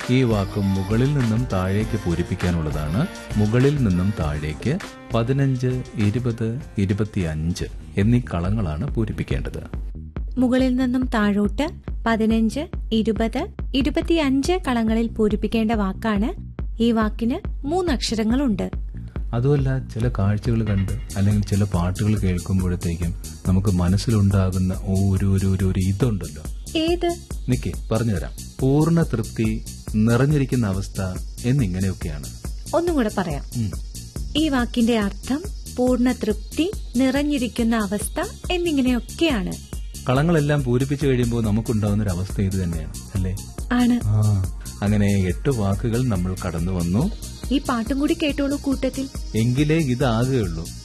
ഈ വാക്ക് മുകളിൽ നിന്നും താഴേക്ക് പൂരിപ്പിക്കാനുള്ളതാണ് മുകളിൽ നിന്നും താഴേക്ക് പതിനഞ്ച് ഇരുപത് ഇരുപത്തിയഞ്ച് എന്നീ കളങ്ങളാണ് പൂരിപ്പിക്കേണ്ടത് മുകളിൽ നിന്നും താഴോട്ട് പതിനഞ്ച് ഇരുപത് ഇരുപത്തിയഞ്ച് കളങ്ങളിൽ പൂരിപ്പിക്കേണ്ട വാക്കാണ് ഈ വാക്കിന് മൂന്നക്ഷരങ്ങളുണ്ട് അതുമല്ല ചില കാഴ്ചകൾ കണ്ട് അല്ലെങ്കിൽ ചില പാട്ടുകൾ കേൾക്കുമ്പോഴത്തേക്കും നമുക്ക് മനസ്സിലുണ്ടാകുന്ന ഒരു ഒരു ഒരു ഒരു ഇതുണ്ടല്ലോ ഏത് നിക്ക് പറഞ്ഞുതരാം പൂർണ്ണ തൃപ്തി നിറഞ്ഞിരിക്കുന്ന അവസ്ഥ എന്നിങ്ങനെയൊക്കെയാണ് ഒന്നും കൂടെ പറയാം ഉം. ഈ വാക്കിന്റെ അർത്ഥം പൂർണ്ണ തൃപ്തി നിറഞ്ഞിരിക്കുന്ന അവസ്ഥ എന്നിങ്ങനെയൊക്കെയാണ് കളങ്ങളെല്ലാം പൂരിപ്പിച്ചു കഴിയുമ്പോൾ നമുക്കുണ്ടാകുന്ന ഒരു അവസ്ഥ ഇത് തന്നെയാണ് അല്ലേ ആണ് ആ അങ്ങനെ എട്ട് വാക്കുകൾ നമ്മൾ കടന്നു വന്നു ഈ പാട്ടും കൂടി കേട്ടോളൂ കൂട്ടത്തിൽ എങ്കിലേ ഇതാകുകയുള്ളൂ